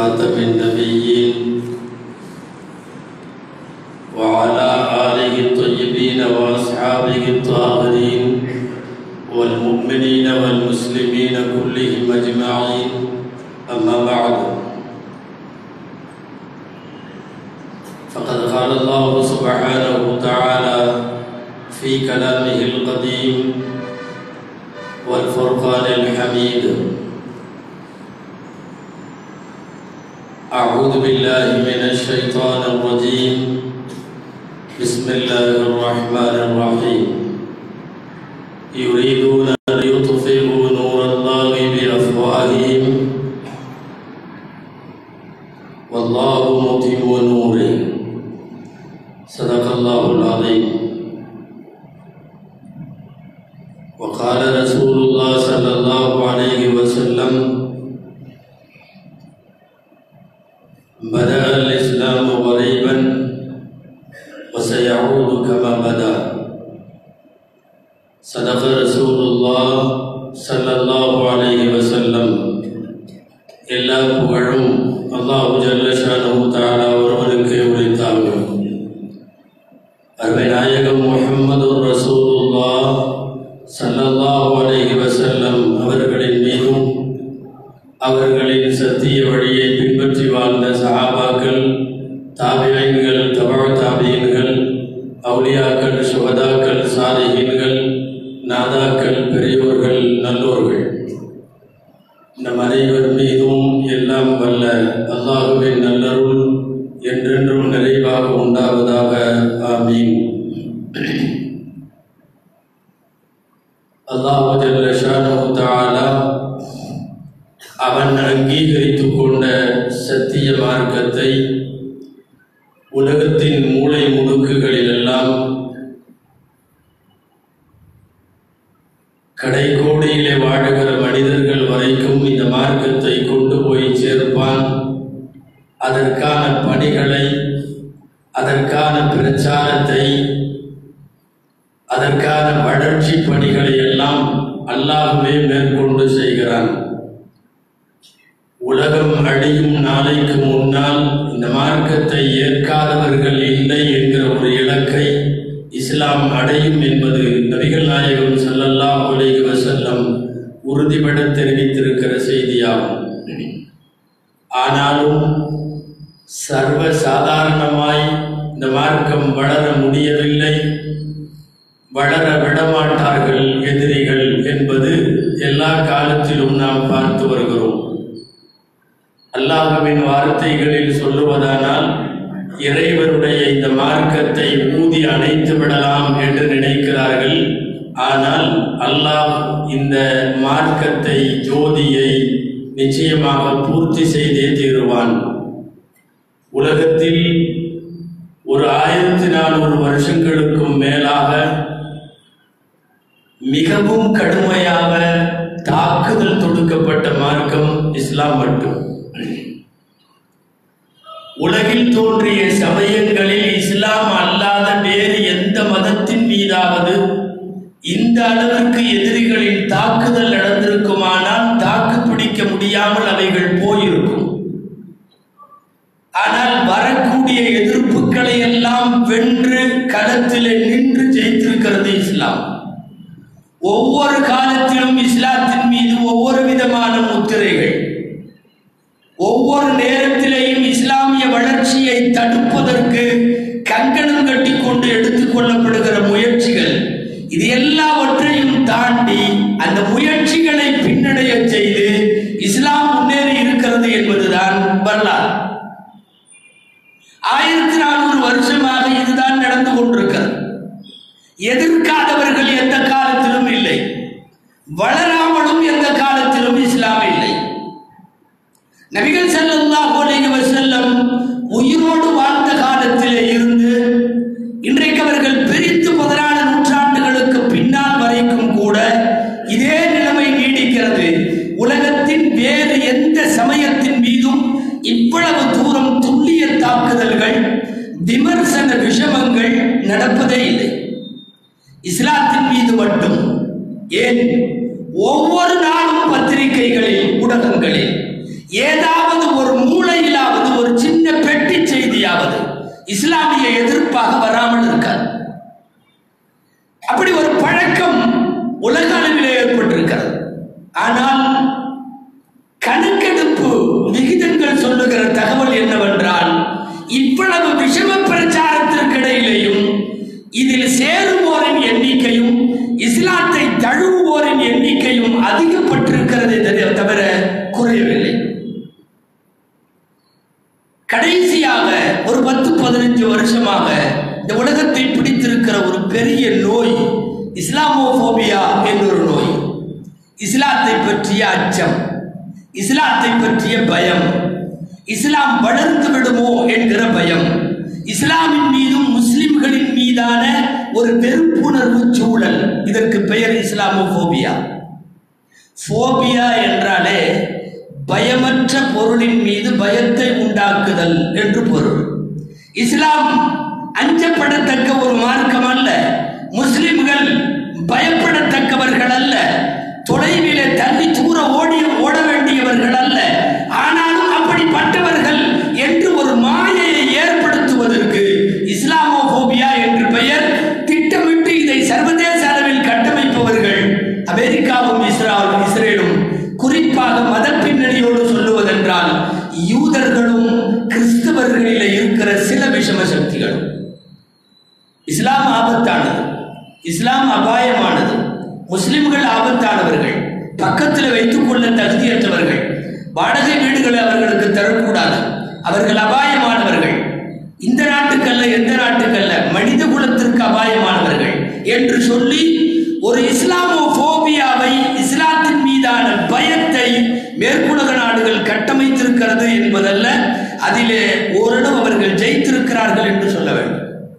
خاتم النبيين وعلى آله الطيبين وأصحابه الطاهرين والمؤمنين والمسلمين كلهم أجمعين أما بعد فقد قال الله سبحانه وتعالى في كلامه القديم والفرقان الحميد أعوذ بالله من الشيطان الرجيم بسم الله الرحمن الرحيم يريدون أن يطفئوا نور الله بأفواههم والله متم نوره صدق الله العظيم وقال رسول الله صلى الله عليه وسلم بدأ الإسلام غريبا وسيعود كما بدأ صدق رسول الله صلى الله عليه وسلم எல்லா புகழும் அல்லாஹு ஜல்லஷானு தாலா ஒருவனுக்கு உரித்தாகும் அருமை நாயகம் முஹம்மது ரசூலுல்லா ஸல்லல்லாஹு அலைஹி வஸல்லம் அவர்களின் மீதும் அவர்களின் சத்திய வழியை பின்பற்றி வாழ்ந்த சஹாபாக்கள் தாபியன்கள் தபா தாபியன்கள் அவுலியாக்கள் சுகதாக்கள் சாலிஹீன்கள் நாதாக்கள் பெரியோர்கள் நல்லோர்கள் நம் அனைவர் மீதும் எல்லாம் வல்ல அல்லாஹுவின் நல்லருள் என்றென்றும் நிறைவாக உண்டாவதாக ஆமீன் அல்லாஹு ஜல்ல ஷானஹு தஆலா அவன் அங்கீகரித்துக் கொண்ட சத்திய மார்க்கத்தை உலகத்தின் மூளை முடுக்குகளிலெல்லாம் கடைக்கோடியிலே வாழுகிற மனிதர்கள் வரைக்கும் இந்த மார்க்கத்தை கொண்டு போய் சேர்ப்பான் அதற்கான பணிகளை அதற்கான பிரச்சாரத்தை அதற்கான வளர்ச்சி பணிகளை எல்லாம் அல்லாஹுவே மேற்கொண்டு செய்கிறான் உலகம் அழியும் நாளைக்கு முன்னால் இந்த மார்க்கத்தை ஏற்காதவர்கள் இல்லை என்கிற ஒரு இலக்கை இஸ்லாம் அடையும் என்பது நபிகள் நாயகம் ஸல்லல்லாஹு அலைஹி வஸல்லம் உறுதிபட தெரிவித்திருக்கிற செய்தியாகும் ஆனாலும் சர்வ சாதாரணமாய் இந்த மார்க்கம் வளர முடியவில்லை வளர விடமாட்டார்கள் எதிரிகள் என்பது எல்லா காலத்திலும் நாம் பார்த்து வருகிறோம் அல்லாஹுவின் வார்த்தைகளில் சொல்லுவதானால் இறைவனுடைய இந்த மார்க்கத்தை ஊதி அணைத்து விடலாம் என்று நினைக்கிறார்கள் ஆனால் அல்லாஹ் இந்த மார்க்கத்தை ஜோதியை நிச்சயமாக பூர்த்தி செய்தே தீருவான் உலகத்தில் ஒரு ஆயிரத்தி நானூறு வருஷங்களுக்கும் மேலாக மிகவும் கடுமையாக தாக்குதல் தொடுக்கப்பட்ட மார்க்கம் இஸ்லாம் மட்டும் உலகில் தோன்றிய சமயங்களில் இஸ்லாம் அல்லாத வேறு எந்த மதத்தின் மீதாவது இந்த அளவிற்கு எதிரிகளின் தாக்குதல் நடந்திருக்குமானால் தாக்கு பிடிக்க முடியாமல் அவைகள் போயிருக்கும் ஆனால் வரக்கூடிய எதிர்ப்புகளை எல்லாம் வென்று களத்திலே நின்று ஜெயித்திருக்கிறது இஸ்லாம் ஒவ்வொரு காலத்திலும் இஸ்லாத்தின் மீது ஒவ்வொரு விதமான முத்திரைகள் ஒவ்வொரு நேரத்திலேயும் இஸ்லாமிய வளர்ச்சியை தடுப்பதற்கு கங்கணம் கட்டி கொண்டு எடுத்துக் கொள்ளப்படுகிற முயற்சிகள் இது எல்லாவற்றையும் தாண்டி அந்த முயற்சிகளை பின்னடைய செய்து இஸ்லாம் முன்னேறி இருக்கிறது என்பதுதான் வரலாறு ஆயிரத்தி நானூறு வருஷமாக இதுதான் நடந்து கொண்டிருக்கிறது எதிர்க்காதவர்கள் எந்த காலத்திலும் இல்லை வளராமலும் எந்த காலத்திலும் இஸ்லாம் இல்லை நபிகள் ஸல்லல்லாஹு அலைஹி வஸல்லம் உயிரோடு வாழ்ந்த காலத்திலே இருந்து இன்றைக்கு அவர்கள் பிரித்து பதினாலு நூற்றாண்டுகளுக்கு பின்னால் வரைக்கும் கூட இதே நிலைமை நீடிக்கிறது உலகத்தின் வேறு எந்த சமயத்தின் மீதும் இவ்வளவு தூரம் துல்லிய தாக்குதல்கள் விமர்சன விஷமங்கள் நடப்பதே இல்லை இஸ்லாத்தின் மீது மட்டும் ஏன் ஒவ்வொரு நாளும் பத்திரிகைகளில் ஊடகங்களில் ஏதாவது ஒரு மூலையிலாவது ஒரு சின்ன பெட்டி செய்தியாவது இஸ்லாமிய எதிர்ப்பாக வராமல் இருக்காது அப்படி ஒரு பழக்கம் உலக அளவிலே ஏற்பட்டிருக்கிறது ஆனால் கணக்கெடுப்பு விகிதங்கள் சொல்லுகிற தகவல் என்னவென்றால் இவ்வளவு விஷம பிரச்சாரத்திற்கு இடையிலேயும் இதில் சேருவோரின் எண்ணிக்கையும் இஸ்லாத்தை தழுவுவோரின் எண்ணிக்கையும் அதிகப்பட்டிருக்கிறது தெரிய- தவிர குறையவில்லை கடைசியாக ஒரு பத்து பதினஞ்சு வருஷமாக இந்த உலகத்தை பிடித்திருக்கிற ஒரு பெரிய நோய் இஸ்லாமோபோபியா என்ற ஒரு நோய் இஸ்லாத்தை பற்றிய அச்சம் இஸ்லாத்தை பற்றிய பயம் இஸ்லாம் வளர்ந்து விடுமோ என்கிற பயம் இஸ்லாமின் மீதும் முஸ்லிம்களின் மீதான ஒரு வெறுப்புணர்வு சூழல் இதற்கு பெயர் இஸ்லாமோபோபியா ஃபோபியா என்றாலே பயமற்ற பொருளின் மீது பயத்தை உண்டாக்குதல் என்று பொருள் இஸ்லாம் அஞ்சப்படத்தக்க ஒரு மார்க்கம் அல்ல முஸ்லிம்கள் பயப்படத்தக்கவர்கள் அல்ல தொலைவிலே தள்ளி தூர ஓடி ஓட வேண்டியவர்கள் அல்ல ஆனாலும் அப்படிப்பட்டவர்கள் என்று ஒரு மாயையை ஏற்படுத்துவதற்கு இஸ்லாமோபோபியா என்று பெயர் திட்டமிட்டு இதை சர்வதேச அளவில் கட்டமைப்பவர்கள் அமெரிக்காவும் இஸ்ராலும் இஸ்ரேலும் குறிப்பாக மத பின்னணியோடு சொல்லுவதென்றால் யூதர்களும் கிறிஸ்தவர்களில் இருக்கிற சில விஷம சக்திகளும் இஸ்லாம் ஆபத்தானது இஸ்லாம் அபாயமானது முஸ்லிம்கள் ஆபத்தானவர்கள் பக்கத்தில் வைத்துக் கொள்ள தகுதியற்றவர்கள் வாடகை வீடுகளை அவர்களுக்கு தரக்கூடாது அவர்கள் அபாயமானவர்கள் இந்த நாட்டுக்கல்ல எந்த நாட்டுக்கல்ல மனித குலத்திற்கு அபாயமானவர்கள் என்று சொல்லி ஒரு இஸ்லாமோபோபியாவை இஸ்லாத்தின் மீதான பயத்தை மேற்குலக நாடுகள் கட்டமைத்திருக்கிறது என்பதல்ல அதிலே ஓரிடம் அவர்கள் ஜெயித்திருக்கிறார்கள் என்று சொல்ல வேண்டும்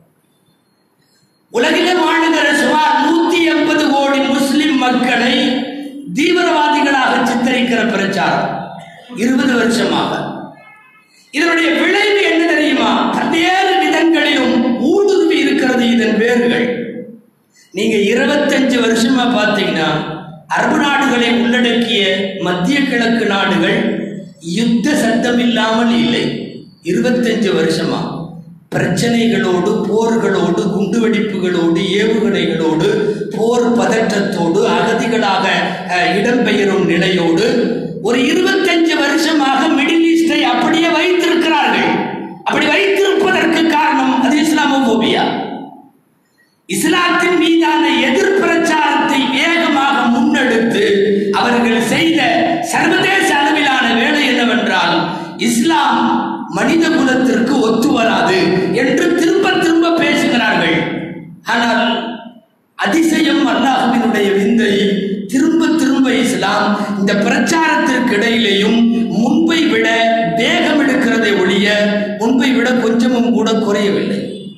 உலகிலே வாழுகிற சுமார் நூத்தி எண்பது கோடி முஸ்லிம் மக்களை தீவிரவாதிகளாக சித்தரிக்கிற பிரச்சாரம் இருபது வருஷமாக இதனுடைய விளைவு என்ன தெரியுமா பல்வேறு விதங்களிலும் ஊடுருவி இருக்கிறது இதன் வேர்கள் நீங்க இருபத்தஞ்சு வருஷமா பார்த்தீங்கன்னா அரபு நாடுகளை உள்ளடக்கிய மத்திய கிழக்கு நாடுகள் யுத்த சத்தம் இல்லாமல் இல்லை இருபத்தஞ்சு வருஷமா பிரச்சனைகளோடு போர்களோடு குண்டுவெடிப்புகளோடு ஏவுகணைகளோடு போர் பதற்றத்தோடு அகதிகளாக அஹ், இடம்பெயரும் நிலையோடு ஒரு இருபத்தஞ்சு வருஷமாக மிடில் ஈஸ்டை அப்படியே வைத்திருக்கிறார்கள் அப்படி வைத்திருப்பதற்கு காரணம் அது இஸ்லாமோபோபியா இஸ்லாத்தின் மீதான எதிர் பிரச்சாரத்தை வேகமாக முன்னெடுத்து அவர்கள் செய்த சர்வதேச அளவிலான வேலை என்னவென்றால் இஸ்லாம் மனித குலத்திற்கு ஒத்து வராது என்று திரும்ப திரும்ப பேசுகிறார்கள் ஆனால் அதிசயம் அல்லாஹுவினுடைய விந்தை திரும்ப திரும்ப இஸ்லாம் இந்த பிரச்சாரத்திற்கு இடையிலேயும் முன்பை விட வேகம் எடுக்கிறதை ஒழிய முன்பை விட கொஞ்சமும் கூட குறையவில்லை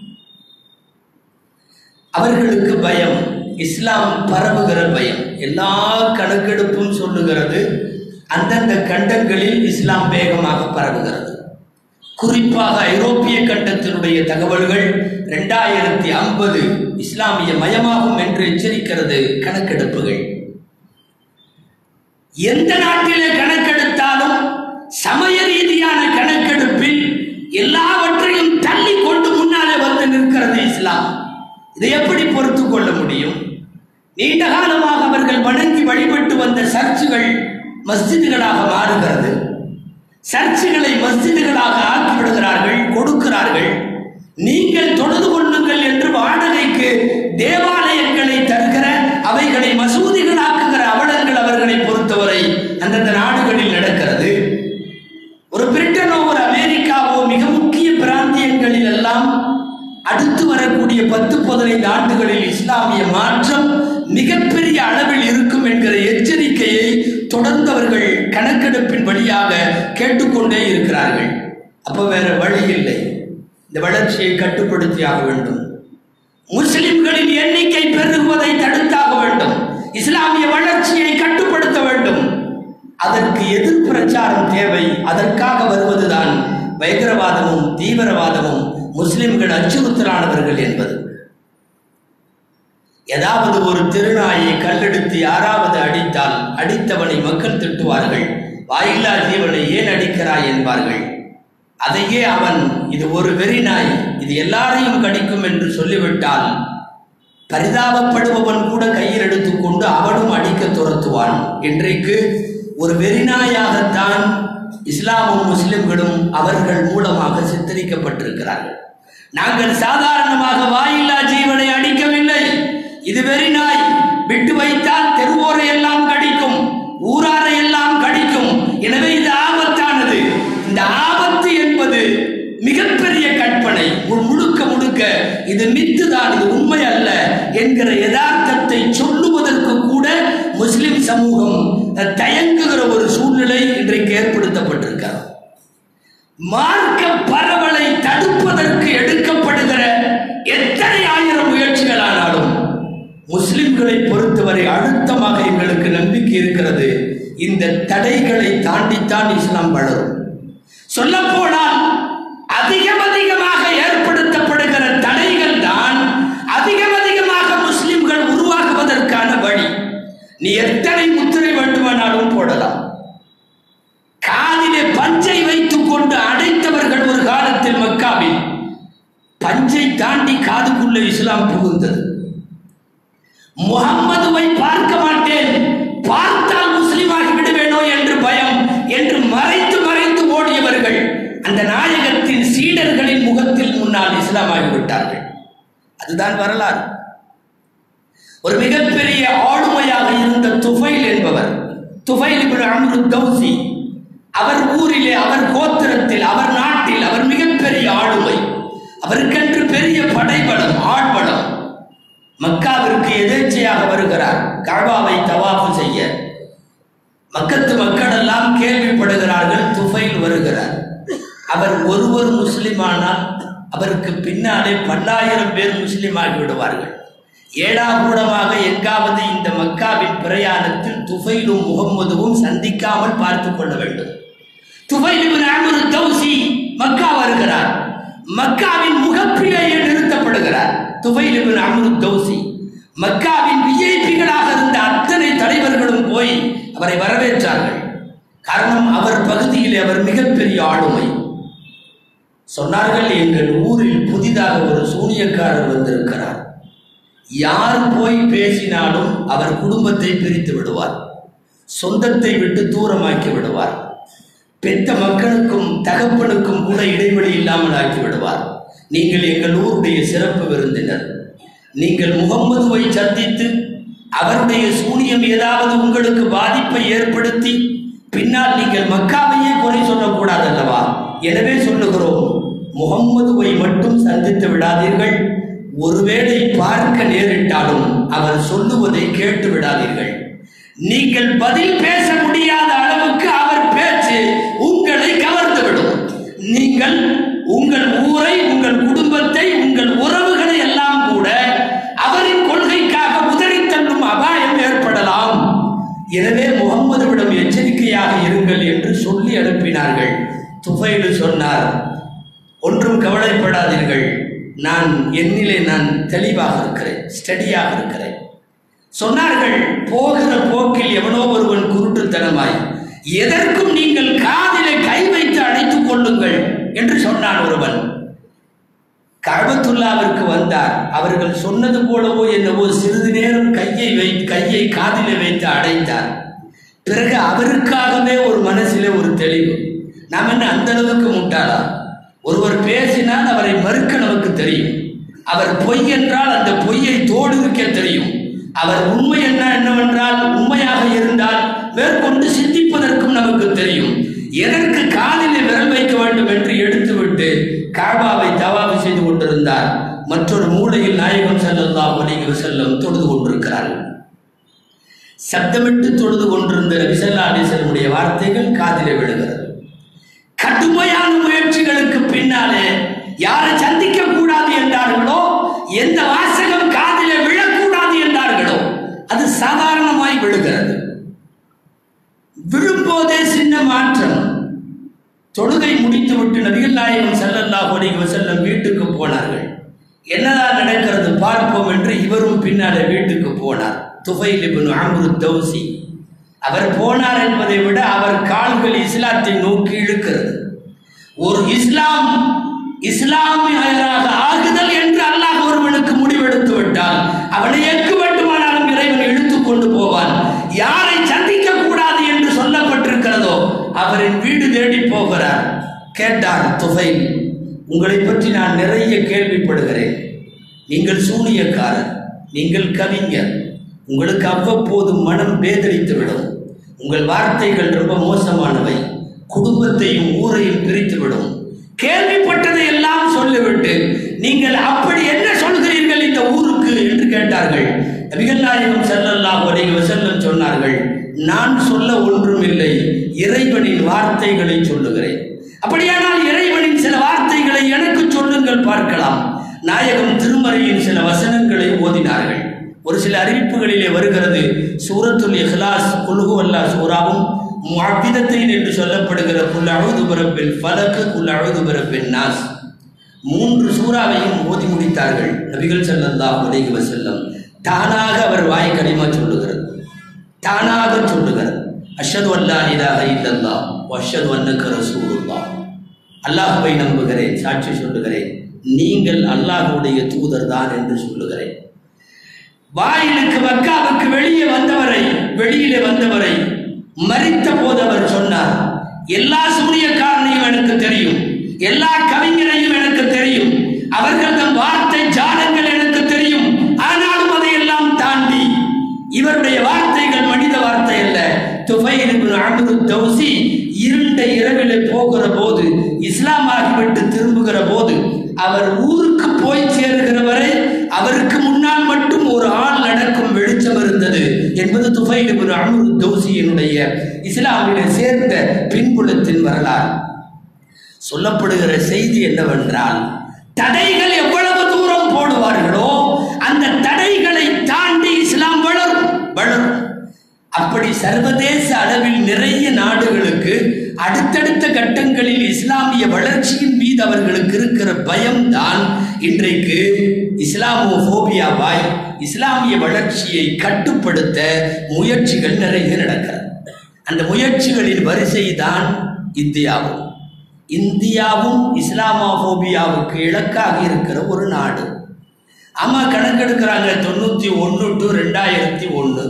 அவர்களுக்கு பயம் இஸ்லாம் பரவுகிற பயம் எல்லா கணக்கெடுப்பும் சொல்லுகிறது அந்தந்த கண்டங்களில் இஸ்லாம் வேகமாக பரவுகிறது குறிப்பாக ஐரோப்பிய கண்டத்தினுடைய தகவல்கள் ரெண்டாயிரத்தி ஐம்பது இஸ்லாமிய மயமாகும் என்று எச்சரிக்கிறது கணக்கெடுப்புகள் எந்த நாட்டிலே கணக்கெடுத்தாலும் சமய ரீதியான கணக்கெடுப்பில் எல்லாவற்றையும் தள்ளி கொண்டு முன்னாலே வந்து நிற்கிறது இஸ்லாம் இதை எப்படி பொறுத்து கொள்ள முடியும் நீண்ட காலமாக அவர்கள் வணங்கி வழிபட்டு வந்த சர்ச்சுகள் மஸ்ஜிதுகளாக மாறுகிறது சர்ச்சுகளை மஸ்ஜிதுகளாக ஆக்கி விடுகிறார்கள் கொடுக்கிறார்கள் நீங்கள் தொழுது கொள்ளுங்கள் என்று வாடகைக்கு தேவாலயங்களை தருகிற அவைகளை மசூதிகளாக்குகிற அவலங்கள் அவர்களை பொறுத்தவரை அந்தந்த நாடுகளில் நடக்கிறது ஒரு பிரிட்டனோ ஒரு அமெரிக்காவோ மிக முக்கிய பிராந்தியங்களில் எல்லாம் அடுத்து வரக்கூடிய பத்து பதினைந்து ஆண்டுகளில் இஸ்லாமிய மாற்றம் மிகப்பெரிய அளவில் இருக்கும் என்கிற எச்சரிக்கையை தொடர்ந்து அவர்கள் கணக்கெடுப்பின் வழியாக கேட்டுக்கொண்டே இருக்கிறார்கள் அப்ப வேற வழி இல்லை இந்த வளர்ச்சியை கட்டுப்படுத்தி ஆக வேண்டும் முஸ்லிம்களின் எண்ணிக்கை பெருகுவதை தடுத்தாக வேண்டும் இஸ்லாமிய வளர்ச்சியை கட்டுப்படுத்த வேண்டும் அதற்கு எதிர் பிரச்சாரம் தேவை அதற்காக வருவதுதான் பயங்கரவாதமும் தீவிரவாதமும் முஸ்லிம்கள் அச்சுறுத்தலானவர்கள் என்பது ஏதாவது ஒரு திருநாயை கல்லெடுத்து யாராவது அடித்தால் அடித்தவனை மக்கள் திட்டுவார்கள் வாயில்லா ஜீவனை ஏன் அடிக்கிறாய் என்பார்கள் அதையே அவன் இது ஒரு வெறி நாய் இது எல்லாரையும் கடிக்கும் என்று சொல்லிவிட்டால் பரிதாபப்படுபவன் கூட கையில் எடுத்துக்கொண்டு அவனும் அடிக்க துரத்துவான் இன்றைக்கு ஒரு வெறிநாயாகத்தான் இஸ்லாமும் முஸ்லிம்களும் அவர்கள் மூலமாக சித்தரிக்கப்பட்டிருக்கிறார்கள் நாங்கள் சாதாரணமாக வாயில்லா ஜீவனை அடிக்கவில்லை இது வெறிநாய் விட்டு வைத்தால் தெருவோரை எல்லாம் கடிக்கும் ஊராரை எல்லாம் கடிக்கும் எனவே இது ஆபத்தானது இந்த ஆபத்து என்பது மிகப்பெரிய கற்பனை மு- முழுக்க முழுக்க இது மித்துதான் இது உண்மை அல்ல என்கிற யதார்த்தத்தை சொல்லுவதற்கு கூட முஸ்லிம் சமூகம் அஹ், தயங்குகிற ஒரு சூழ்நிலை இன்றைக்கு ஏற்படுத்தப்பட்டிருக்கிறது மார்க்க பரவலை தடுப்பதற்கு எடுக்கப்படுகிற எத்தனை ஆயிரம் முயற்சிகளானாலும் முஸ்லிம்களை பொறுத்தவரை அழுத்தமாக எங்களுக்கு நம்பிக்கை இருக்கிறது இந்த தடைகளை தாண்டித்தான் இஸ்லாம் வளரும் சொல்லப்போனால் அதிகம் அதிகமாக ஏற்படுத்தப்படுகிற தடைகள் தான் அதிகம் அதிகமாக முஸ்லிம்கள் உருவாகுவதற்கான வழி நீ எத்தனை முத்திரை வேண்டுமானாலும் போடலாம் காதிலே பஞ்சை வைத்துக் கொண்டு அடைத்தவர்கள் ஒரு காலத்தில் மக்காவில் பஞ்சை தாண்டி காதுக்குள்ள இஸ்லாம் புகுந்தது முகம்மதுவை பார்க்க மாட்டேன் பார்த்தால் முஸ்லிமாகி விடுவேனோ என்று பயம் என்று மறைத்து மறைத்து ஓடியவர்கள் அந்த நாயகத்தின் சீடர்களின் முகத்தில் முன்னால் இஸ்லாமாகிவிட்டார்கள் அதுதான் வரலாறு ஒரு மிகப்பெரிய ஆளுமையாக இருந்த துஃபைல் என்பவர் துஃபைல் இப்னு அம்ரு தௌசி அவர் ஊரிலே அவர் கோத்திரத்தில் அவர் நாட்டில் அவர் மிகப்பெரிய ஆளுமை அவருக்கென்று பெரிய படைபலம் ஆட்பலம் மக்காவிற்கு எதேச்சையாக வருகிறார் கழ்வாவை தவாஃபு செய்ய மக்கத்து மக்கள் எல்லாம் கேள்விப்படுகிறார்கள் துஃபைல் வருகிறார் அவர் ஒருவர் முஸ்லிமானால் அவருக்கு பின்னாலே பல்லாயிரம் பேர் முஸ்லிமாகி விடுவார்கள் ஏடாகூடமாக எங்காவது இந்த மக்காவின் பிரயாணத்தில் துஃபைலும் முகம்மதுவும் சந்திக்காமல் பார்த்து கொள்ள வேண்டும் துஃபைல் இப்னு அம்ரு தௌசி மக்கா வருகிறார் மக்காவின் முகப்பிலேயே நிறுத்தப்படுகிறார் துஃபைல் இப்னு அம்ரு தௌசி மக்காவின் விஐபிகளாக இருந்த அத்தனை தலைவர்களும் போய் அவரை வரவேற்றார்கள் காரணம் அவர் பகுதியில் அவர் மிகப்பெரிய ஆளுமை சொன்னார்கள் எங்கள் ஊரில் புதிதாக ஒரு சூனியக்காரர் வந்திருக்கிறார் யார் போய் பேசினாலும் அவர் குடும்பத்தை பிரித்து விடுவார் சொந்தத்தை விட்டு தூரமாக்கி விடுவார் பெத்த மக்களுக்கும் தகப்பனுக்கும் கூட இடைவெளி இல்லாமல் ஆக்கி விடுவார் நீங்கள் எங்கள் ஊருடைய சிறப்பு விருந்தினர் நீங்கள் முகம்மதுவை சந்தித்து அவருடைய சூனியம் ஏதாவது உங்களுக்கு பாதிப்பை ஏற்படுத்தி பின்னால் நீங்கள் மக்காவையே குறை சொல்லக்கூடாது அல்லவா எனவே சொல்லுகிறோம் முகம்மதுவை மட்டும் சந்தித்து விடாதீர்கள் ஒருவேளை பார்க்க நேரிட்டாலும் அவர் சொல்லுவதை கேட்டு விடாதீர்கள் நீங்கள் பதில் பேச முடியாத அளவுக்கு அவர் பேச்சு உங்களை கவர்ந்துவிடும் நீங்கள் உங்கள் ஊரை உங்கள் குடும்பத்தை உங்கள் உறவுகளை எல்லாம் கூட அவரின் கொள்கைக்காக உதறி தள்ளும் அபாயம் ஏற்படலாம் எனவே முகம்மதுவிடம் எச்சரிக்கையாக இருங்கள் என்று சொல்லி அனுப்பினார்கள் துஃபைலு சொன்னார் ஒன்றும் கவலைப்படாதீர்கள் நான் என்னிலே நான் தெளிவாக இருக்கிறேன் ஸ்டடியாக இருக்கிறேன் சொன்னார்கள் போகிற போக்கில் எவனோ ஒருவன் குருட்டுத்தனமாய் எதற்கும் நீங்கள் காதிலே கை வைத்து அடைத்துக் கொள்ளுங்கள் என்று சொன்னான் ஒருவன் கழபத்துல்லாவிற்கு வந்தார் அவர்கள் சொன்னது போலவோ என்னவோ சிறிது நேரம் கையை வை கையை காதிலே வைத்து அடைத்தார் பிறகு அவருக்காகவே ஒரு மனசிலே ஒரு தெளிவு நாம் என்ன அந்த அளவுக்கு முட்டாளா ஒருவர் பேசினால் அவரை மறுக்க நமக்கு தெரியும் அவர் பொய் என்றால் அந்த பொய்யை தோடு இருக்க தெரியும் அவர் உண்மை என்ன என்னவென்றால் உண்மையாக இருந்தால் மேற்கொண்டு சிந்திப்பதற்கும் நமக்கு தெரியும் எதற்கு காலில் விரல் வைக்க வேண்டும் என்று எடுத்துவிட்டு காபாவை தவாபு செய்து கொண்டிருந்தார் மற்றொரு மூலையில் நாயகம் ஸல்லல்லாஹு அலைஹி வஸல்லம் தொழுது கொண்டிருக்கிறார்கள் சப்தமிட்டு தொழுது கொண்டிருந்த நபிசல்லா அலிசல்லமுடைய வார்த்தைகள் காதிலே விழுகிறது கடுமையான முயற்சிகளுக்கு பின்னாலே யாரை சந்திக்க கூடாது என்றார்களோ எந்த வாசகம் காதிலே விழக்கூடாது என்றார்களோ அது சாதாரணமாய் விழுகிறது விழும்போதே சின்ன மாற்றம் தொழுகை முடித்துவிட்டு நபிகள் நாயகம் ஸல்லல்லாஹு அலைஹி வஸல்லம் வீட்டுக்கு போனார்கள் என்னதான் நடக்கிறது பார்ப்போம் என்று இவரும் பின்னாலே வீட்டுக்கு போனார் துஃபைல் இப்னு அம்ரு தௌசி அவர் போனார் என்பதை விட அவர் கால்கள் இஸ்லாத்தை நோக்கி இழுக்கிறது ஒரு இஸ்லாம் இஸ்லாமியராக ஆகுதல் என்று அல்லாஹ் ஒருவனுக்கு முடிவெடுத்து விட்டால் அவனை எக்கு மட்டுமானாலும் இறைவன் இழுத்துக் கொண்டு போவான் யாரை சந்திக்க கூடாது என்று சொல்லப்பட்டிருக்கிறதோ அவரின் வீடு தேடி போகிறார் கேட்டார் துஃபைல் உங்களை பற்றி நான் நிறைய கேள்விப்படுகிறேன் நீங்கள் சூனியக்காரர் நீங்கள் கவிஞர் உங்களுக்கு அவ்வப்போது மனம் பேதலித்து விடும் உங்கள் வார்த்தைகள் ரொம்ப மோசமானவை குடும்பத்தையும் ஊரையும் பிரித்துவிடும் கேள்விப்பட்டதை எல்லாம் சொல்லிவிட்டு நீங்கள் அப்படி என்ன சொல்கிறீர்கள் இந்த ஊருக்கு என்று கேட்டார்கள் நபிகள் நாயகம் ஸல்லல்லாஹு அலைஹி வஸல்லம் சொன்னார்கள் நான் சொல்ல ஒன்றும் இல்லை இறைவனின் வார்த்தைகளை சொல்லுகிறேன் அப்படியானால் இறைவனின் சில வார்த்தைகளை எனக்கு சொல்லுங்கள் பார்க்கலாம் நாயகம் திருமறையின் சில வசனங்களை ஓதினார்கள் ஒரு சில அறிவிப்புகளிலே வருகிறது சூரத்துல் இஹ்லாஸ் குல்ஹு அல்லா சூராவும் முஅவ்விதத்தைன் என்று சொல்லப்படுகிற குல் அழுது பிறப்பில் ஃபலக்கு குல் அழுது பிறப்பின் நாஸ் மூன்று சூறாவையும் ஓதி முடித்தார்கள் நபிகள் ஸல்லல்லாஹு அலைஹி வஸல்லம் தானாக அவர் வாய் கனிமா சொல்லுகிறது தானாக சொல்லுகிறது அஷ்ஹது அல்லா இலாஹ இல்லல்லாஹ் வ அஷ்ஹது அன்னக ரசூலுல்லாஹ் அல்லாஹ்வை நம்புகிறேன் சாட்சி சொல்லுகிறேன் நீங்கள் அல்லாஹ்வுடைய தூதர் தான் என்று சொல்லுகிறேன் வாயிலுக்கு மக்காவுக்கு வெளியே வந்தவரை வெளியிலே வந்தவரை மறித்த போது அவர் சொன்னார் எல்லா சூனியக்காரனையும் எனக்கு தெரியும் எல்லா கவிஞரையும் எனக்கு தெரியும் அவர்கள் தம் வார்த்தை ஜாலங்கள் எனக்கு தெரியும் ஆனாலும் அதையெல்லாம் தாண்டி இவருடைய வார்த்தைகள் மனித வார்த்தை அல்ல துஃபைல் இப்னு அம்ரு தௌசி இருண்ட இரவிலே போகிற போது இஸ்லாம் ஆகிவிட்டு திரும்புகிற போது அவர் ஊருக்கு போய் சேருகிற வரை அவருக்கு முன்னால் மட்டும் ஒரு ஆள் நடக்கும் வெளிச்சம் இருந்தது என்பது துஃபைல் இப்னு அம்ரு தௌசியினுடைய இஸ்லாமிலே சேர்ந்த பின்புலத்தின் வரலாறு சொல்லப்படுகிற செய்தி என்னவென்றால் தடைகள் எவ்வளவு தூரம் போடுவார்களோ அந்த தடைகளை தாண்டி இஸ்லாம் வளரும் வளரும் அப்படி சர்வதேச அளவில் நிறைய நாடுகளுக்கு அடுத்தடுத்த கட்டங்களில் இஸ்லாமிய வளர்ச்சியின் மீது அவர்களுக்கு இருக்கிற பயம்தான் இன்றைக்கு இஸ்லாமோபோபியாவாய் இஸ்லாமிய வளர்ச்சியை கட்டுப்படுத்த முயற்சிகள் நிறைய நடக்கிறது அந்த முயற்சிகளின் வரிசை தான் இந்தியாவும் இந்தியாவும் இஸ்லாமோபோபியாவுக்கு இலக்காக இருக்கிற ஒரு நாடு ஆமா கணக்கெடுக்கிறாங்க தொண்ணூத்தி ஒன்று டு ரெண்டாயிரத்தி ஒன்று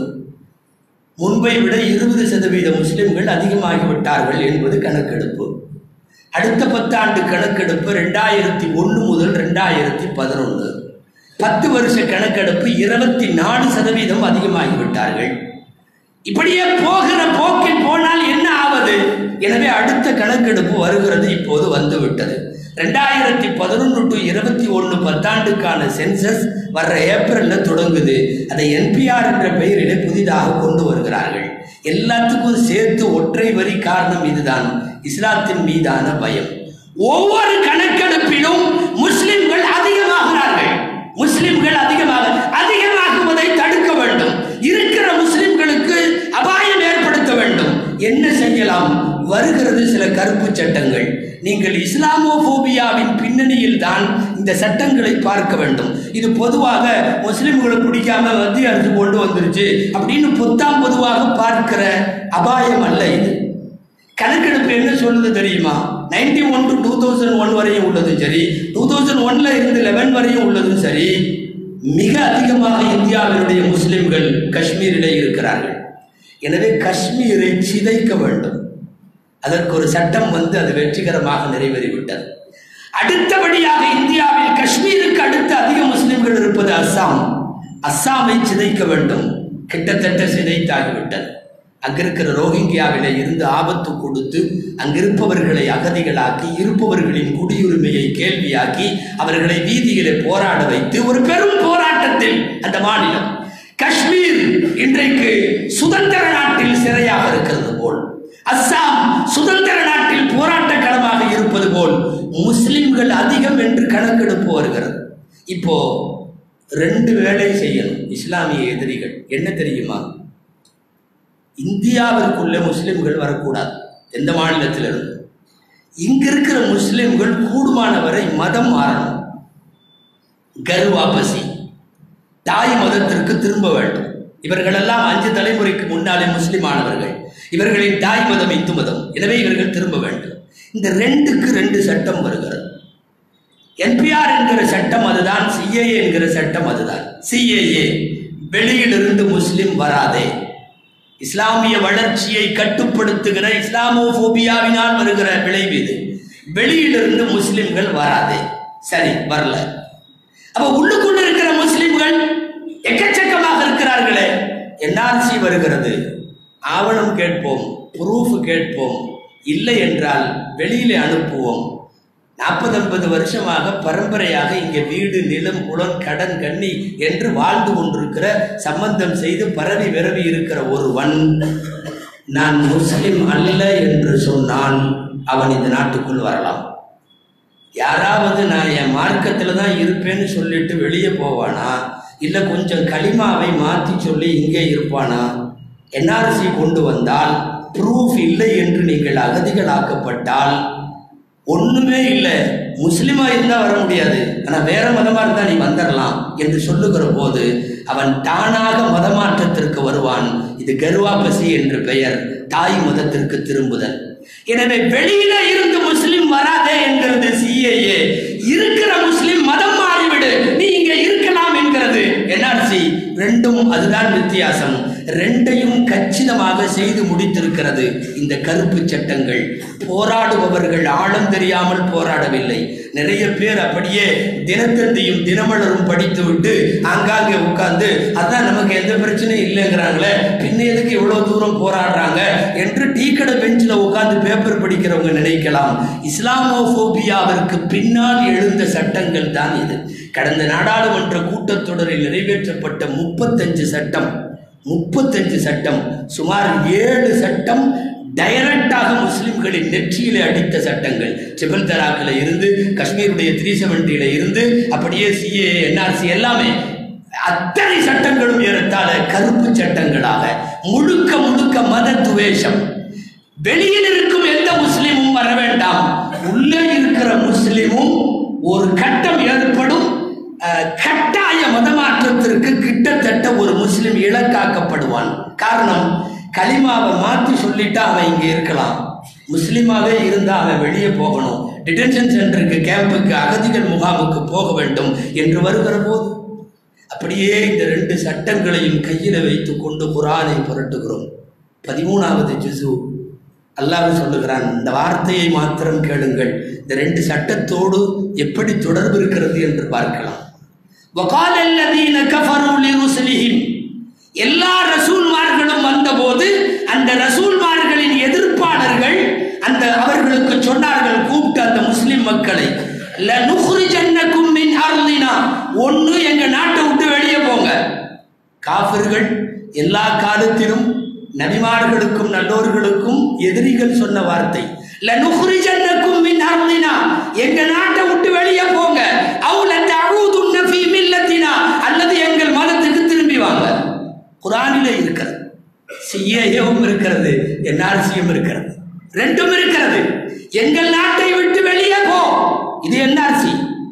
முன்பை விட இருபது சதவீத முஸ்லிம்கள் அதிகமாகிவிட்டார்கள் என்பது கணக்கெடுப்பு அடுத்த பத்தாண்டு கணக்கெடுப்பு ரெண்டாயிரத்தி ஒன்று முதல் ரெண்டாயிரத்தி பதினொன்று பத்து வருஷ கணக்கெடுப்பு இருபத்தி நாலு சதவீதம் அதிகமாகிவிட்டார்கள் இப்படியே போகிற போக்கில் போனால் என்ன ஆவது எனவே அடுத்த கணக்கெடுப்பு வருகிறது இப்போது வந்துவிட்டது ரெண்டாயிரத்தி பதினொன்று டு இருபத்தி ஒன்று பத்தாண்டுக்கான சென்சஸ் வர்ற ஏப்ரல்ல தொடங்குது அதை என்பிஆர் என்ற பெயரிலே புதிதாக கொண்டு வருகிறார்கள் எல்லாத்துக்கும் சேர்த்து ஒற்றை வரி காரணம் இதுதான் இஸ்லாத்தின் மீதான பயம் ஒவ்வொரு கணக்கெடுப்பிலும் முஸ்லிம்கள் அதிகமாகிறார்கள் முஸ்லிம்கள் அதிகமாக அதிகமாகுவதை தடுக்க வேண்டும் இருக்கிற முஸ்லிம்களுக்கு அபாயம் ஏற்படுத்த வேண்டும் என்ன செய்யலாம் வருகிறது சில கருப்பு சட்டங்கள் நீங்கள் இஸ்லாமோபோபியாவின் பின்னணியில் தான் இந்த சட்டங்களை பார்க்க வேண்டும் இது பொதுவாக முஸ்லிம்களை பிடிக்காம மத்திய அரசு கொண்டு வந்துருச்சு அப்படின்னு பொத்தாம் பொதுவாக பார்க்கிற அபாயம் அல்ல இது கணக்கெடுப்பு என்ன சொல்லுது தெரியுமா ninety one to two thousand one வரையும் உள்ளது சரி டூ தௌசண்ட் ஒன்ல இருந்து லெவன் வரையும் உள்ளதும் சரி மிக அதிகமாக இந்தியாவினுடைய முஸ்லிம்கள் காஷ்மீரிலே இருக்கிறார்கள் எனவே காஷ்மீரை சிதைக்க வேண்டும் அதற்கு ஒரு சட்டம் வந்து அது வெற்றிகரமாக நிறைவேறிவிட்டது அடுத்தபடியாக இந்தியாவில் காஷ்மீருக்கு அடுத்து அதிக முஸ்லிம்கள் இருப்பது அஸ்ஸாம் அஸ்ஸாமை சிதைக்க வேண்டும் கிட்டத்தட்ட சிதைத்தாகிவிட்டது அங்கிருக்கிற ரோஹிங்கியாவில இருந்து ஆபத்து கொடுத்து அங்கிருப்பவர்களை அகதிகளாக்கி இருப்பவர்களின் குடியுரிமையை கேள்வியாக்கி அவர்களை வீதியிலே போராட வைத்து ஒரு பெரும் போராட்டத்தில் அந்த மாநிலம் காஷ்மீர் இன்றைக்கு சுதந்திர நாட்டில் சிறையாக இருக்கிறது போல் அஸ்ஸாம் சுதந்திர நாட்டில் போராட்ட களமாக இருப்பது போல் முஸ்லிம்கள் அதிகம் என்று கணக்கெடுப்பு வருகிறது இப்போ ரெண்டு வேலை செய்யணும் இஸ்லாமிய எதிரிகள் என்ன தெரியுமா இந்தியாவிற்குள்ள முஸ்லிம்கள் வரக்கூடாது எந்த மாநிலத்திலிருந்து இங்க இருக்கிற முஸ்லிம்கள் கூடுமானவரை மதம் மாறணும் கர்வாபசி தாய் மதத்திற்கு திரும்ப வேண்டும் இவர்களெல்லாம் அஞ்சு தலைமுறைக்கு முன்னாலே முஸ்லிம் ஆனவர்கள் இவர்களின் தாய் மதம் இந்து மதம் எனவே இவர்கள் திரும்ப வேண்டும் இந்த ரெண்டுக்கு ரெண்டு சட்டம் வருகிறது என்பிஆர் என்கிற சட்டம் அதுதான் சிஏஏ என்கிற சட்டம் அதுதான் சிஏஏ வெளியிலிருந்து முஸ்லிம் வராதே இஸ்லாமிய வளர்ச்சியை கட்டுப்படுத்துகிற இஸ்லாமோபோபியாவினால் வருகிற விளைவு இது வெளியிலிருந்து முஸ்லிம்கள் வராதே சரி வரல அப்ப உள்ளுக்குள்ள இருக்கிற முஸ்லிம்கள் எக்கச்சக்கமாக இருக்கிறார்களே என்ஆர்சி வருகிறது ஆவணம் கேட்போம் ப்ரூஃப் கேட்போம் இல்லை என்றால் வெளியிலே அனுப்புவோம் நாற்பது ஐம்பது வருஷமாக பரம்பரையாக இங்கே வீடு நிலம் குளம் கடன் கண்ணி என்று வாழ்ந்து கொண்டிருக்கிற சம்பந்தம் செய்து பரவி விரவி இருக்கிற ஒருவன் நான் முஸ்லிம் அல்ல என்று சொன்னான் அவன் இந்த நாட்டுக்குள் வரலாம் யாராவது நான் என் மார்க்கத்தில் தான் இருப்பேன்னு சொல்லிட்டு வெளியே போவானா இல்லை கொஞ்சம் களிமாவை மாற்றி சொல்லி இங்கே இருப்பானா என்ஆர்சி கொண்டு வந்தால் ப்ரூஃப் இல்லை என்று நீங்கள் அகதிகளாக்கப்பட்டால் ஒண்ணுமே இல்லை முஸ்லிமா இருந்தா வர முடியாது ஆனா வேற மதமா இருந்தா நீ வந்துடலாம் என்று சொல்லுகிற போது அவன் தானாக மதமாற்றத்திற்கு வருவான் இது கர்வாபசி என்று பெயர் தாய் மதத்திற்கு திரும்புதல் எனவே வெளியில இருந்து முஸ்லிம் வராதே என்கிறது சிஏஏ இருக்கிற முஸ்லிம் மதம் மாறிவிடு நீ இங்க இருக்கலாம் என்கிறது என்ஆர்சி ரெண்டும் அதுதான் வித்தியாசம் ரெண்டையும் கச்சிதமாக செய்து முடித்திருக்கிறது இந்த கருப்பு சட்டங்கள் போராடுபவர்கள் ஆழம் தெரியாமல் போராடவில்லை நிறைய பேர் அப்படியே தினத்தந்தியும் தினமலரும் படித்துவிட்டு ஆங்காங்கே உட்கார்ந்து அதான் நமக்கு எந்த பிரச்சனையும் இல்லைங்கிறாங்களே பின்ன எதுக்கு இவ்வளவு தூரம் போராடுறாங்க என்று டீ கடை பெஞ்சில் உட்கார்ந்து பேப்பர் படிக்கிறவங்க நினைக்கலாம் இஸ்லாமோபோபியாவிற்கு பின்னால் எழுந்த சட்டங்கள் தான் இது கடந்த நாடாளுமன்ற கூட்டத்தொடரில் நிறைவேற்றப்பட்ட முப்பத்தஞ்சு சட்டம் முப்பத்தஞ்சு சட்டம் சுமார் ஏழு சட்டம் டைரக்டாக முஸ்லிம்களின் நெற்றியிலே அடித்த சட்டங்கள் சிபில் தலாக்கில் இருந்து காஷ்மீருடைய த்ரீ செவன்டியில இருந்து அப்படியே சிஏ என்ஆர்சி எல்லாமே அத்தனை சட்டங்களும் ஏறத்தாழ கருப்பு சட்டங்களாக முழுக்க முழுக்க மத துவேஷம் வெளியில் இருக்கும் எந்த முஸ்லிமும் வர வேண்டாம் உள்ளே இருக்கிற முஸ்லிமும் ஒரு கட்டம் ஏற்படும் அஹ், கட்டாய மதமாற்றத்திற்கு கிட்டத்தட்ட ஒரு முஸ்லிம் இலக்காக்கப்படுவான் காரணம் கலிமாவை மாற்றி சொல்லிட்டா அவன் இங்கே இருக்கலாம் முஸ்லிமாவே இருந்தா அவன் வெளியே போகணும் டிடென்ஷன் சென்டருக்கு கேம்புக்கு அகதிகள் முகாமுக்கு போக வேண்டும் என்று வருகிற போது அப்படியே இந்த ரெண்டு சட்டங்களையும் கையில் வைத்துக் கொண்டு குரானை புரட்டுகிறோம் பதிமூணாவது ஜுசு அல்லாஹ் சொல்லுகிறான் இந்த வார்த்தையை மாத்திரம் கேளுங்கள் இந்த ரெண்டு சட்டத்தோடு எப்படி தொடர்பு இருக்கிறது என்று பார்க்கலாம் وقال الذين كفروا لرسلهم எல்லா ரசூல்மார்களும் வந்தபோது அந்த ரசூல்மார்களின் எதிர்ப்பாளர்கள் அந்த அவர்களுக்கு சொன்னார்கள் கூப்பிட்டு அந்த முஸ்லிம் மக்களை லனுஹ்ரிஜன்னக்கும் மின் அர்லினா ஒண்ணு எங்க நாட்டை விட்டு வெளியே போங்க காஃபிர்கள் எல்லா காலத்திலும் நபிமார்களுக்கும் நல்லோர்களுக்கும் எதிரிகள் சொன்ன வார்த்தை லனுஹ்ரிஜன்னக்கும் மின் அர்லினா எங்க நாட்டை விட்டு வெளியே போங்க அவு லதஊதுன்ன ஃபீ மில்லத்தினா அல்லது எங்கள் மதத்துக்கு திரும்பி வாங்க குரானிலே இருக்கிறது சிஏவும் இருக்கிறது என்ஆர்சியும் இருக்கிறது ரெண்டும் இருக்கிறது எங்கள் நாட்டை விட்டு வெளியே போ இது என்ஆர்சி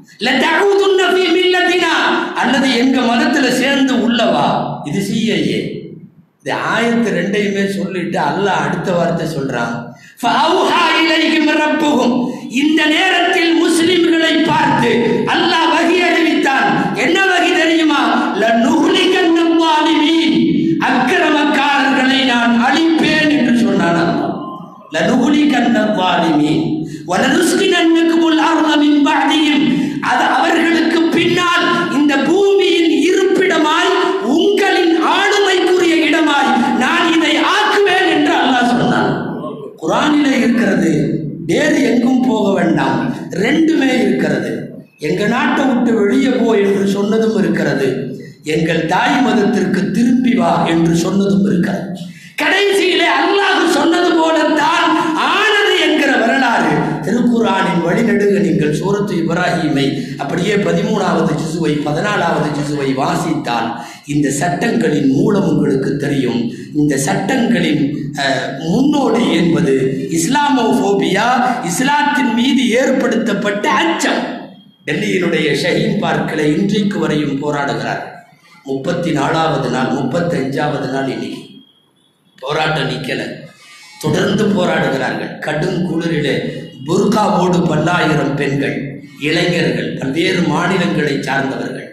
லதஊதுன்ன ஃபீ மில்லத்தினா அல்லது எங்க மதத்துல சேர்ந்து உள்ளவா இது சிஏஏ இந்த ஆயத்து ரெண்டையுமே சொல்லிட்டு அல்லாஹ் அடுத்த வார்த்தை சொல்றான் ஃபஅவ்ஹா இலைஹிம் ரப்புஹும் இந்த நேரத்தில் முஸ்லிம்களை பார்த்து அல்லாஹ் வகி அறிவித்தான் என்ன வகி தெரியுமா லனுஹ்லிகன்ன ஸாலிமீன் அக்கிரமக்காரர்களை நான் அழிப்பேன் என்று சொன்னான் அல்லாஹ் லனுஹ்லிகன்ன ஸாலிமீன் வலனுஸ்கினன்னகுமுல் அர்த மின் பஅதிஹிம் அது அவர்களுக்கு பின்னால் இந்த பூமியின் இருப்பிடமாய் உங்களின் ஆளுமைக்குரிய இடமாய் நான் இதை ஆக்குவேன் என்று அல்லாஹ் சொன்னான் குரானிலே இருக்கிறது வேறு எங்கும் போக வேண்டாம் ரெண்டுமே இருக்கிறது எங்க நாட்டை விட்டு வெளியே போ என்று சொன்னதும் இருக்கிறது எங்கள் தாய் மதத்திற்கு திரும்பி வா என்று சொன்னதும் இருக்கிறது கடைசியிலே அல்லாஹ் சொன்னது போலத்தான் ஆனது என்கிற வரலாறு திருக்குறானின் வழிநடுக நீங்கள் சூரத்து இப்ராஹீமை அப்படியே பதிமூணாவது ஜிசுவை பதினாலாவது ஜிசுவை வாசித்தால் இந்த சட்டங்களின் மூலம் உங்களுக்கு தெரியும் இந்த சட்டங்களின் அஹ், முன்னோடி என்பது இஸ்லாமோபோபியா இஸ்லாத்தின் மீது ஏற்படுத்தப்பட்ட அச்சம் டெல்லியினுடைய ஷஹீன் பார்க்கில் இன்றைக்கு வரையும் போராடுகிறார் முப்பத்தி நாலாவது நாள் முப்பத்தஞ்சாவது நாள் இன்னைக்கு போராட்டம் நிக்கல தொடர்ந்து போராடுகிறார்கள் கடும் குளிரிலே புர்காவோடு பல்லாயிரம் பெண்கள் இளைஞர்கள் பல்வேறு மாநிலங்களை சார்ந்தவர்கள்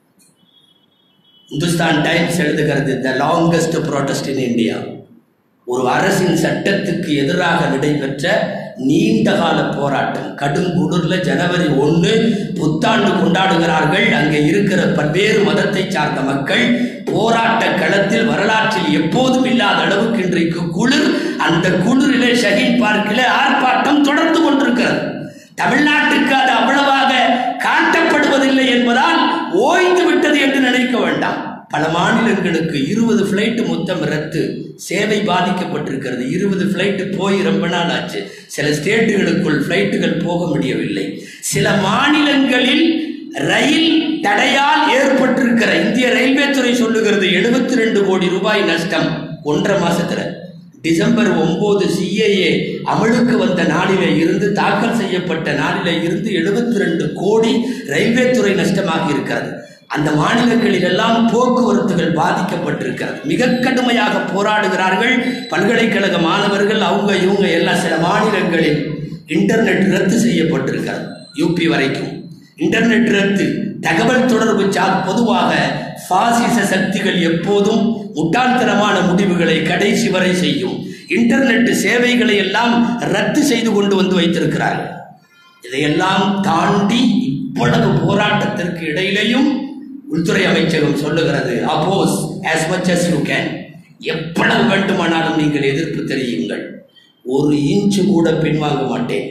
இந்துஸ்தான் டைம்ஸ் எழுதுகிறது the longest protest in India ஒரு அரசின் சட்டத்துக்கு எதிராக நடைபெற்ற நீண்ட கால போராட்டம் கடும் குளிர்ல ஜனவரி ஒன்று புத்தாண்டு கொண்டாடுகிறார்கள் அங்கே இருக்கிற பல்வேறு மதத்தை சார்ந்த மக்கள் போராட்ட களத்தில் வரலாற்றில் எப்போதும் இல்லாத அளவுக்கு இன்றைக்கு குளிர் அந்த குளிரிலே ஷஹீன் பார்க்கில் ஆர்ப்பாட்டம் தொடர்ந்து கொண்டிருக்கிறது தமிழ்நாட்டுக்கு அது அவ்வளவாக காட்டப்படுவதில்லை என்பதால் ஓய்ந்து விட்டது என்று நினைக்க வேண்டாம் பல மாநிலங்களுக்கு இருபது ஃப்ளைட்டு மொத்தம் ரத்து சேவை பாதிக்கப்பட்டிருக்கிறது இருபது ஃப்ளைட்டு போய் ரொம்ப நாள் ஆச்சு சில ஸ்டேட்டுகளுக்குள் ஃப்ளைட்டுகள் போக முடியவில்லை சில மாநிலங்களில் ரயில் தடையால் ஏற்பட்டிருக்கிற இந்திய ரயில்வே துறை சொல்லுகிறது எழுபத்தி ரெண்டு கோடி ரூபாய் நஷ்டம் ஒன்றரை மாசத்துல டிசம்பர் ஒன்பது சிஏஏ அமலுக்கு வந்த நாளிலே இருந்து தாக்கல் செய்யப்பட்ட நாளிலே இருந்து எழுபத்தி ரெண்டு கோடி ரயில்வே துறை நஷ்டமாகி இருக்கிறது அந்த மாநிலங்களில் எல்லாம் போக்குவரத்துகள் பாதிக்கப்பட்டிருக்கிறது மிக கடுமையாக போராடுகிறார்கள் பல்கலைக்கழக மாணவர்கள் அவங்க இவங்க எல்லாம் சில மாநிலங்களில் இன்டர்நெட் ரத்து செய்யப்பட்டிருக்கிறது யூபி வரைக்கும் இன்டர்நெட் ரத்து தகவல் தொடர்பு சா பொதுவாக பாசிச சக்திகள் எப்போதும் முட்டாள்தனமான முடிவுகளை கடைசி வரை செய்யும் இன்டர்நெட் சேவைகளை எல்லாம் ரத்து செய்து கொண்டு வந்து வைத்திருக்கிறார்கள் இதையெல்லாம் தாண்டி இவ்வளவு போராட்டத்திற்கு இடையிலையும் உள்துறை அமைச்சகம் சொல்லுகிறது அப்போஸ் as much as you can எவ்வளவு வேண்டுமானாலும் நீங்கள் எதிர்ப்பு தெரியுங்கள் ஒரு இன்ச்சு கூட பின்வாங்க மாட்டேன்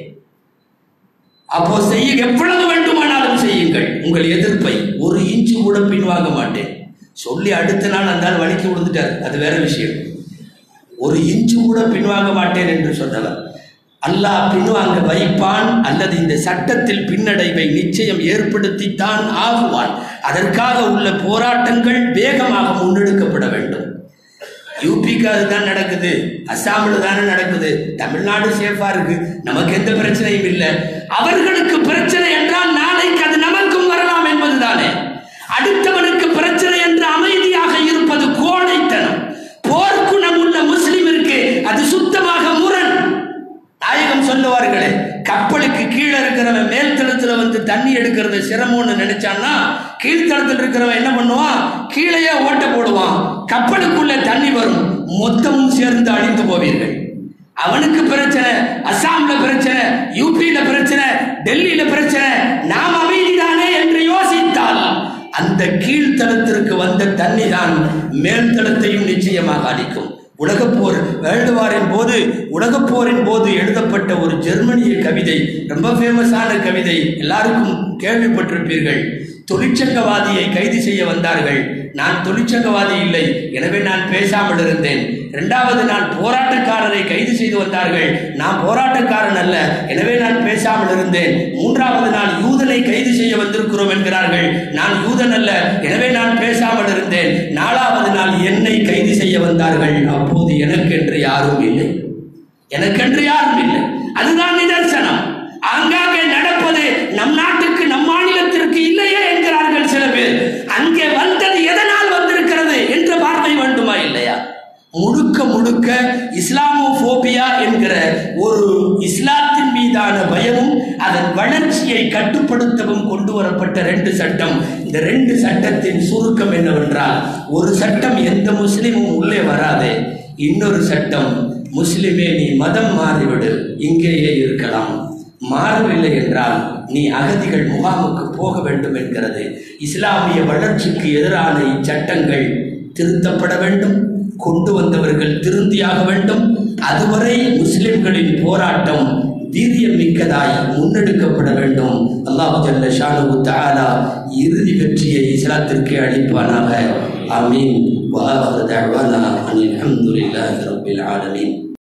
அப்போ செய்ய எவ்வளவு வேண்டுமானாலும் செய்யுங்கள் உங்கள் எதிர்ப்பை ஒரு இன்ச்சு கூட பின்வாங்க மாட்டேன் சொல்லி அடுத்த நாள் அந்த ஆள் வலிக்கு விழுந்துட்டார் அது வேற விஷயம் ஒரு இன்ச்சு கூட பின்வாங்க மாட்டேன் என்று சொன்னவர் அல்லாஹ் பின்வாங்க வைப்பான் அல்லது இந்த சட்டத்தில் பின்னடைவை நிச்சயம் ஏற்படுத்தித்தான் ஆகுவான் அதற்காக உள்ள போராட்டங்கள் வேகமாக முன்னெடுக்கப்பட வேண்டும் யூபிக்கு அதுதான் நடக்குது அஸ்ஸாமில் தானே நடக்குது தமிழ்நாடு சேஃபா இருக்கு நமக்கு எந்த பிரச்சனையும் இல்லை அவர்களுக்கு பிரச்சனை என்றால் நாளைக்கு அது நமக்கும் வரலாம் என்பதுதானே அடுத்தவனுக்கு பிரச்சனை என்று அமைதியாக இருப்பது கோடைத்தனம் போர்க்குணம் உள்ள முஸ்லிமிற்கு அது சுத்தமாக முரண் நாயகம் சொல்லுவார்களே கப்பலுக்கு கீழே இருக்கிறவன் மேல் தளத்துல வந்து தண்ணி எடுக்கிறது சிரமம்னு நினைச்சான்னா கீழ்த்தளத்தில் இருக்கிறவன் என்ன பண்ணுவான் கீழேயே ஓட்ட போடுவான் கப்பலுக்குள்ள தண்ணி வரும் மொத்தமும் சேர்ந்து அழிந்து போவீர்கள் அவனுக்கு பிரச்சனை அஸ்ஸாம்ல பிரச்சனை யூபியில பிரச்சனை டெல்லியில பிரச்சனை நாம் அமைதிதானே என்று யோசித்தால் அந்த கீழ்த்தளத்திற்கு வந்த தண்ணி தான் மேல்தளத்தையும் நிச்சயமாக அளிக்கும் உலகப்போர் வேர்ல்டு வாரின் போது உலகப்போரின் போது எழுதப்பட்ட ஒரு ஜெர்மனிய கவிதை ரொம்ப ஃபேமஸான கவிதை எல்லாருக்கும் கேள்விப்பட்டிருப்பீர்கள் தொழிற்சங்கவாதியை கைது செய்ய வந்தார்கள் நான் தொழிற்சங்கவாதி இல்லை எனவே நான் பேசாமல் இருந்தேன் இரண்டாவது நாள் போராட்டக்காரரை கைது செய்து வந்தார்கள் நான் போராட்டக்காரன் அல்ல எனவே நான் பேசாமல் இருந்தேன் மூன்றாவது நாள் யூதனை கைது செய்ய வந்திருக்கிறோம் என்கிறார்கள் நான் யூதன் அல்ல எனவே நான் பேசாமல் இருந்தேன் நாலாவது நாள் என்னை கைது செய்ய வந்தார்கள் அப்போது எனக்கென்று யாரும் இல்லை எனக்கென்று யாரும் இல்லை அதுதான் நிதர்சனம் ஆங்காங்கே நடப்பது நம் நாட்டுக்கு நம் மாநிலத்திற்கு இல்லையே என்கிறார்கள் சில பேர் அங்கே வந்தது எதனால் வந்திருக்கிறது என்ற பார்வை வேண்டுமா இல்லையா முழுக்க முழுக்க இஸ்லாமோபோபியா என்கிற ஒரு இஸ்லாத்தின் மீதான பயமும் அதன் வளர்ச்சியை கட்டுப்படுத்தவும் கொண்டு வரப்பட்ட ரெண்டு சட்டம் இந்த ரெண்டு சட்டத்தின் சுருக்கம் என்னவென்றால் ஒரு சட்டம் எந்த முஸ்லிமும் உள்ளே வராதே இன்னொரு சட்டம் முஸ்லிமே நீ மதம் மாறிவிடு இங்கேயே இருக்கலாம் மாறவில்லை என்றால் நீ அகதிகள் முகாமுக்கு போக வேண்டும் என்கிறது இஸ்லாமிய வளர்ச்சிக்கு எதிரான இச்சட்டங்கள் திருத்தப்பட வேண்டும் கொண்டு வந்தவர்கள் திருந்தியாக வேண்டும் அதுவரை முஸ்லிம்களின் போராட்டம் வீரியம் மிக்கதாய் முன்னெடுக்கப்பட வேண்டும் அல்லாஹு ஜல்ல ஷானு தஆலா இறுதி வெற்றியை இஸ்லாத்திற்கு அளிப்பானாக ஆமீன் وآخر دعوانا أن الحمد لله رب العالمين